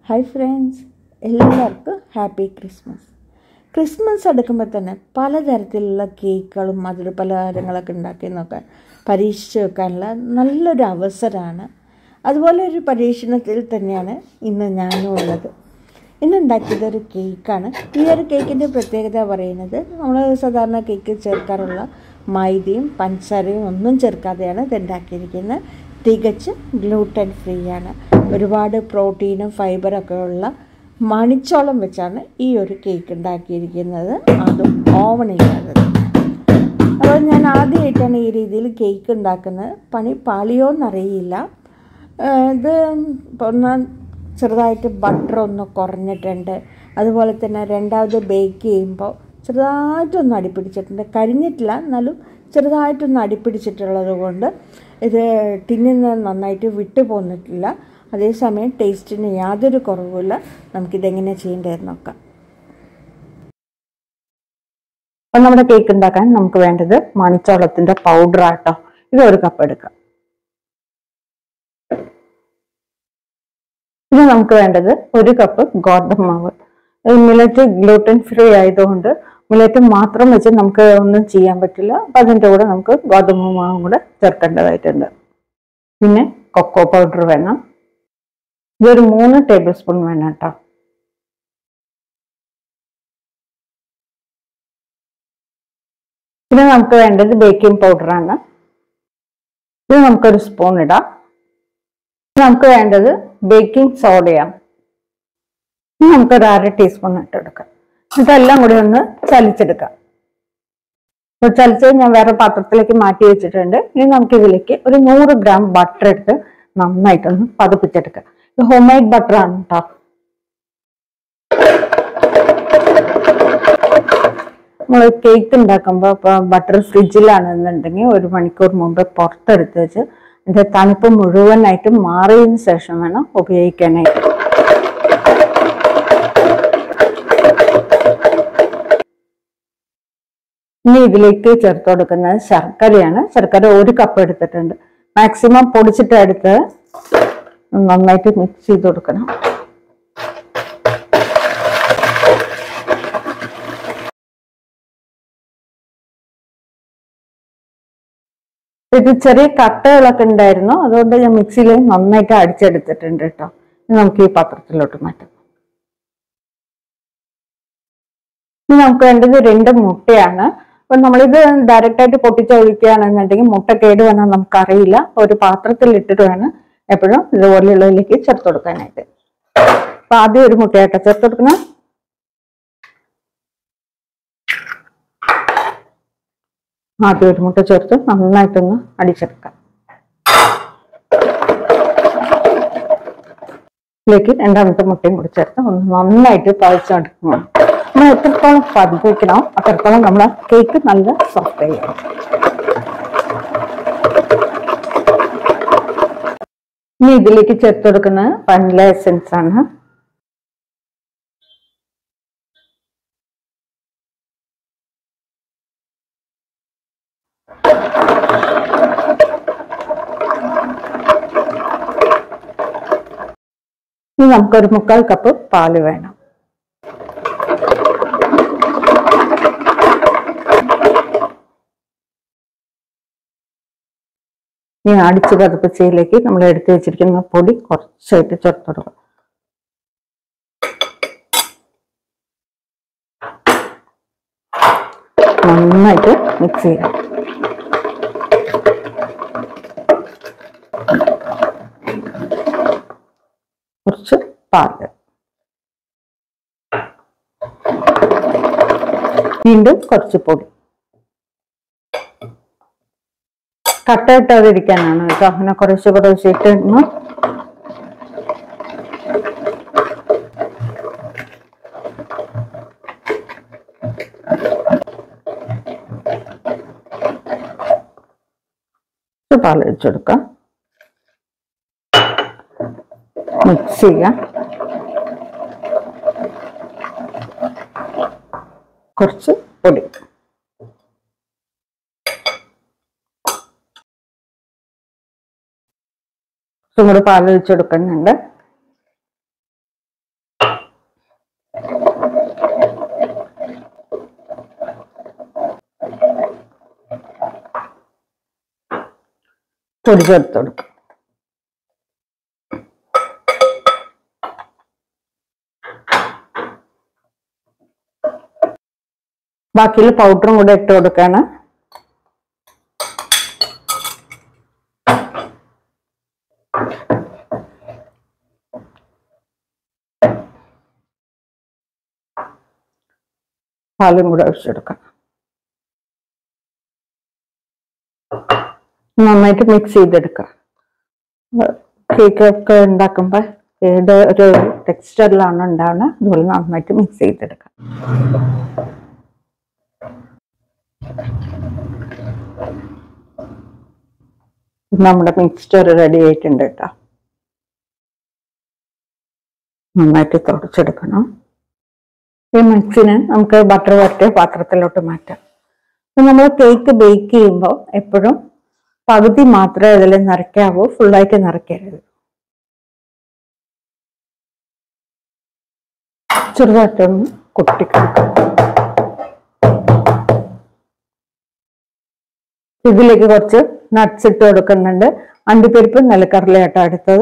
hi friends എല്ലാവർക്കും happy Christmas Christmas അടുക്കുമ്പോൾ തന്നെ പലതരത്തിലുള്ള കേക്കുകളും മധുര പലഹാരങ്ങളൊക്കെ ഉണ്ടാക്കി നോക്കാൻ പരീക്ഷിച്ച് വെക്കാനുള്ള നല്ലൊരു അവസരമാണ് അതുപോലെ ഒരു പരീക്ഷണത്തിൽ തന്നെയാണ് ഇന്ന് ഞാനും ഉള്ളത് ഇന്ന് ഉണ്ടാക്കിയത് ഒരു കേക്കാണ് ഈ ഒരു കേക്കിൻ്റെ പ്രത്യേകത പറയുന്നത് നമ്മൾ സാധാരണ കേക്ക് ചേർക്കാറുള്ള മൈദയും പഞ്ചസാരയും ഒന്നും ചേർക്കാതെയാണ് ഇത് ഉണ്ടാക്കിയിരിക്കുന്നത് തികച്ച് ഗ്ലൂട്ടൻ ഫ്രീ ആണ് ഒരുപാട് പ്രോട്ടീനും ഫൈബറൊക്കെ ഉള്ള മണിച്ചോളം വെച്ചാണ് ഈ ഒരു കേക്ക് ഉണ്ടാക്കിയിരിക്കുന്നത് അതും ഓവണില്ലാതെ അപ്പോൾ ഞാൻ ആദ്യമായിട്ടാണ് ഈ രീതിയിൽ കേക്ക് ഉണ്ടാക്കുന്നത് പണി പാളിയോ എന്നറിയില്ല ഇത് ഒന്ന് ചെറുതായിട്ട് ബട്ടർ ഒന്ന് കുറഞ്ഞിട്ടുണ്ട് അതുപോലെ തന്നെ രണ്ടാമത് ബേക്ക് ചെയ്യുമ്പോൾ ചെറുതായിട്ടൊന്ന് അടിപ്പിടിച്ചിട്ടുണ്ട് കരിഞ്ഞിട്ടില്ല എന്നാലും ചെറുതായിട്ടൊന്ന് അടിപ്പിടിച്ചിട്ടുള്ളത് കൊണ്ട് ഇത് ടിന്നിൽ നിന്ന് നന്നായിട്ട് വിട്ടു പോന്നിട്ടില്ല അതേസമയം ടേസ്റ്റിന് യാതൊരു കുറവുമില്ല നമുക്കിതെങ്ങനെ ചെയ്യേണ്ടതെന്ന് നോക്കാം അപ്പം നമ്മുടെ കേക്ക് ഉണ്ടാക്കാൻ നമുക്ക് വേണ്ടത് മണിച്ചോളത്തിന്റെ പൗഡർ ആട്ടോ ഇത് ഒരു കപ്പ് എടുക്കാം ഇത് നമുക്ക് വേണ്ടത് ഒരു കപ്പ് ഗോതമ്പ് മാവ് മിലറ്റ് ഗ്ലൂട്ടൻ ഫ്രീ ആയതുകൊണ്ട് മിലറ്റ് മാത്രം വെച്ച് നമുക്ക് ഒന്നും ചെയ്യാൻ പറ്റില്ല അപ്പം അതിൻ്റെ കൂടെ നമുക്ക് ഗോതമ്പ് മാവും കൂടെ ചേർക്കേണ്ടതായിട്ടുണ്ട് പിന്നെ കൊക്കോ പൗഡർ വേണം ഇതൊരു മൂന്ന് ടേബിൾ സ്പൂൺ വേണം കേട്ടോ പിന്നെ നമുക്ക് വേണ്ടത് ബേക്കിംഗ് പൗഡറാണ് ഇത് നമുക്കൊരു സ്പൂൺ ഇടാം നമുക്ക് വേണ്ടത് ബേക്കിംഗ് സോഡയാണ് ഇനി നമുക്കൊരു അര ടീസ്പൂൺ ഇട്ടെടുക്കാം ഇതെല്ലാം കൂടി ഒന്ന് ചലിച്ചെടുക്കാം അപ്പോൾ ചലിച്ചത് ഞാൻ വേറെ പാത്രത്തിലേക്ക് മാറ്റി വെച്ചിട്ടുണ്ട് ഇനി നമുക്ക് ഇതിലേക്ക് ഒരു നൂറ് ഗ്രാം ബട്ടർ എടുത്ത് നന്നായിട്ടൊന്ന് പതിപ്പിച്ചെടുക്കാം ഇത് ഹോം മെയ്ഡ് ബട്ടർ ആണ് കേട്ടോ നമ്മൾ കേക്ക് ഉണ്ടാക്കുമ്പോൾ ഇപ്പോൾ ബട്ടർ ഫ്രിഡ്ജിലാണെന്നുണ്ടെങ്കിൽ ഒരു മണിക്കൂർ മുമ്പ് പുറത്തെടുത്ത് വെച്ച് അതിൻ്റെ തണുപ്പ് മുഴുവനായിട്ട് മാറിയതിന് ശേഷം വേണം ഉപയോഗിക്കാനായിട്ട് ഇനി ഇതിലേക്ക് ചേർത്ത് കൊടുക്കുന്നത് ശർക്കരയാണ് ശർക്കര ഒരു കപ്പ് എടുത്തിട്ടുണ്ട് മാക്സിമം പൊടിച്ചിട്ട് എടുത്ത് നന്നായിട്ട് മിക്സ് ചെയ്ത് കൊടുക്കണം ഇത് ചെറിയ കട്ടകളൊക്കെ ഉണ്ടായിരുന്നു അതുകൊണ്ട് ഞാൻ മിക്സിയിൽ നന്നായിട്ട് അടിച്ചെടുത്തിട്ടുണ്ട് കേട്ടോ ഇനി നമുക്ക് ഈ പാത്രത്തിലോട്ട് മാറ്റാം ഇനി നമുക്ക് വേണ്ടത് രണ്ട് മുട്ടയാണ് അപ്പൊ നമ്മളിത് ഡയറക്റ്റ് ആയിട്ട് പൊട്ടിച്ചൊഴിക്കുകയാണെന്നുണ്ടെങ്കിൽ മുട്ട കേട് വന്നാൽ നമുക്കറിയില്ല ഒരു പാത്രത്തിൽ ഇട്ടിട്ട് വേണം എപ്പോഴും ഇതുപോലെയുള്ളതിലേക്ക് ചേർത്ത് കൊടുക്കാനായിട്ട് അപ്പൊ ആദ്യം ഒരു മുട്ടയായിട്ട് ചേർത്ത് കൊടുക്കണം ആദ്യം ഒരു മുട്ട ചേർത്ത് നന്നായിട്ടൊന്ന് അടിച്ചെടുക്കാം ഇതിലേക്ക് രണ്ടാമത്തെ മുട്ടയും കൂടി ചേർത്ത് ഒന്ന് നന്നായിട്ട് പഴിച്ചെടുക്കണം നമ്മൾ എത്രത്തോളം പതിപ്പിക്കണോ അത്രത്തോളം നമ്മൾ കേക്ക് നല്ല സോഫ്റ്റ് ചെയ്യണം ഇനി ഇതിലേക്ക് ചേർത്ത് കൊടുക്കുന്നത് വനില എസൻസ് ആണ് ഇനി നമുക്കൊരു മുക്കാൽ കപ്പ് പാല് വേണം ഇനി അടിച്ച് പതിപ്പിച്ചതിലേക്ക് നമ്മൾ എടുത്തു വെച്ചിരിക്കുന്ന പൊടി കുറച്ചായിട്ട് ചേർത്ത് കൊടുക്കുക നന്നായിട്ട് മിക്സ് ചെയ്യാം കുറച്ച് പാല് വീണ്ടും കുറച്ച് പൊടി കട്ട ഇട്ടാതിരിക്കാനാണ് കേട്ടോ അങ്ങനെ കുറച്ച് കുറച്ച് ഇട്ടിരുന്നു പാൽ ഒഴിച്ചെടുക്കാം മിക്സ് ചെയ്യാം കുറച്ച് പൊടി ചുമട് പാൽ ഒഴിച്ചെടുക്കുന്നുണ്ട് പൊടി ചേർത്ത് കൊടുക്കും ബാക്കിയുള്ള പൗഡറും കൂടെ ഇട്ട് കൊടുക്കാണ് പാലും കൂടെ ഒഴിച്ചെടുക്കാം നന്നായിട്ട് മിക്സ് ചെയ്തെടുക്കാം കേക്ക് ഒക്കെ ഉണ്ടാക്കുമ്പോൾ ഏത് ഒരു ടെക്സ്ചറിലാണ് ഉണ്ടാവുന്നത് അതുപോലെ നന്നായിട്ട് മിക്സ് ചെയ്തെടുക്കാം നമ്മുടെ മിക്സ്ചർ റെഡി ആയിട്ടുണ്ട് കേട്ടോ നന്നായിട്ട് തുടച്ചെടുക്കണം ഈ മിക്സിന് നമുക്ക് ബട്ടർ വരട്ടിയ പാത്രത്തിലോട്ട് മാറ്റാം നമ്മൾ കേക്ക് ബേക്ക് ചെയ്യുമ്പോൾ എപ്പോഴും പകുതി മാത്രമേ അതിൽ നിറയ്ക്കാവൂ ഫുള്ളായിട്ട് നിറയ്ക്കരുത് ചെറുതായിട്ടൊന്ന് കൊട്ടിക്കൊടുക്കാം ഇതിലേക്ക് കുറച്ച് നട്ട്സ് ഇട്ട് കൊടുക്കുന്നുണ്ട് അണ്ടിപ്പരിപ്പ് നിലക്കടലയാട്ടോ അടുത്തത്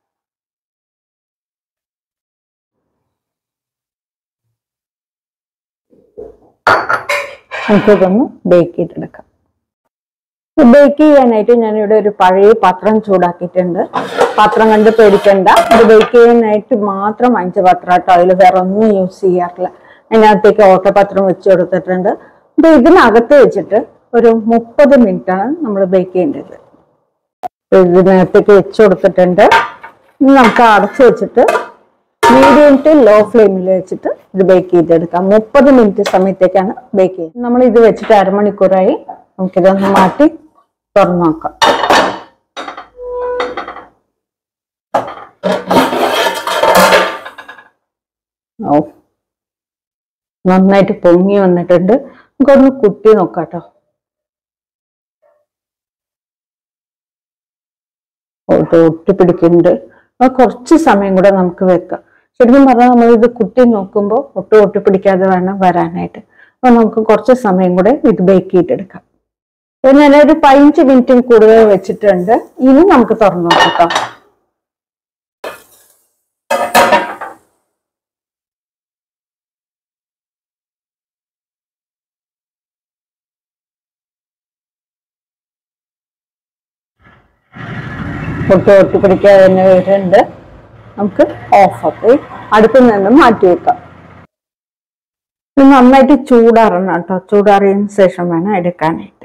നമുക്കിതൊന്ന് ബേക്ക് ചെയ്തെടുക്കാം ബേക്ക് ചെയ്യാനായിട്ട് ഞാനിവിടെ ഒരു പഴയ പാത്രം ചൂടാക്കിയിട്ടുണ്ട് പാത്രം കണ്ട് പേടിക്കണ്ട ഇത് ബേക്ക് ചെയ്യാനായിട്ട് മാത്രം അഞ്ച് പാത്രം കേട്ടോ അതിൽ വേറെ ഒന്നും യൂസ് ചെയ്യാറില്ല അതിനകത്തേക്ക് ഓട്ടപാത്രം വെച്ച് കൊടുത്തിട്ടുണ്ട് ഇത് ഇതിനകത്ത് വെച്ചിട്ട് ഒരു മുപ്പത് മിനിറ്റ് ആണ് നമ്മൾ ബേക്ക് ചെയ്യേണ്ടത് ഇതിനകത്തേക്ക് വെച്ച് കൊടുത്തിട്ടുണ്ട് ഇനി നമുക്ക് അടച്ചു വെച്ചിട്ട് മീഡിയം ടു ലോ ഫ്ലെയിമിൽ വെച്ചിട്ട് ഇത് ബേക്ക് ചെയ്തെടുക്കാം മുപ്പത് മിനിറ്റ് സമയത്തേക്കാണ് ബേക്ക് ചെയ്യുന്നത് നമ്മൾ ഇത് വെച്ചിട്ട് അരമണിക്കൂറായി നമുക്കിതൊന്ന് മാറ്റി തുറന്നു നോക്കാം ഓ നന്നായിട്ട് പൊങ്ങി വന്നിട്ടുണ്ട് നമുക്കൊന്ന് കുത്തി നോക്കാം കേട്ടോ ഇത് ഒട്ടിപ്പിടിക്കുന്നുണ്ട് അത് കുറച്ച് സമയം കൂടെ നമുക്ക് വെക്കാം ശരിക്കും പറഞ്ഞാൽ നമ്മൾ ഇത് കുത്തി നോക്കുമ്പോൾ ഒട്ടും ഒട്ടിപ്പിടിക്കാതെ വേണം വരാനായിട്ട് അപ്പൊ നമുക്ക് കുറച്ച് സമയം കൂടെ ഇത് ബേക്ക് ചെയ്തെടുക്കാം അപ്പൊ ഞാനൊരു പതിനഞ്ച് മിനിറ്റും കൂടുതൽ വെച്ചിട്ടുണ്ട് ഇനി നമുക്ക് തുറന്നു നോക്കാം ഒട്ടും ഒട്ടിപ്പിടിക്കാതെ തന്നെ വരുന്നുണ്ട് നമുക്ക് ഓഫ് ആക്കി അടുപ്പിൽ നിന്നും മാറ്റി വെക്കാം ഇത് നന്നായിട്ട് ചൂടാറണം കേട്ടോ ചൂടാറിയതിന് ശേഷം വേണം എടുക്കാനായിട്ട്